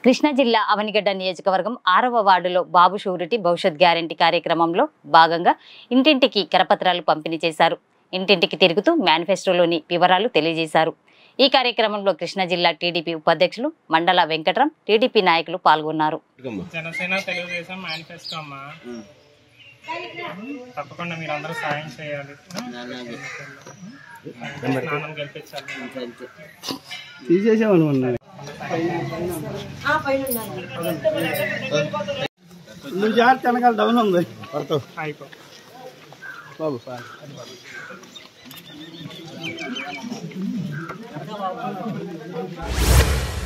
కృష్ణా జిల్లా అవనిగడ్డ నియోజకవర్గం ఆరవ వార్డులో బాబు షూరిటీ భవిష్యత్ గ్యారంటీ కార్యక్రమంలో భాగంగా ఇంటింటికి కరపత్రాలు పంపిణీ చేశారు ఇంటింటికి తిరుగుతూ మేనిఫెస్టోలోని వివరాలు తెలియజేశారు ఈ కార్యక్రమంలో కృష్ణా జిల్లా టీడీపీ ఉపాధ్యక్షులు మండల వెంకట్రాం టీడీపీ నాయకులు పాల్గొన్నారు జనసేన తెలుగుదేశం మేనిఫెస్టో అమ్మా తప్పకుండా మీరు అందరూ సాయం చేయాలి స్నానం గెలిపించాలి తీసేసామని ఉన్నాయి నువ్వు జాగ్రత్త వెనకాల డౌన్ ఉంది పడతావు అయిపో బాబు సార్ ఆ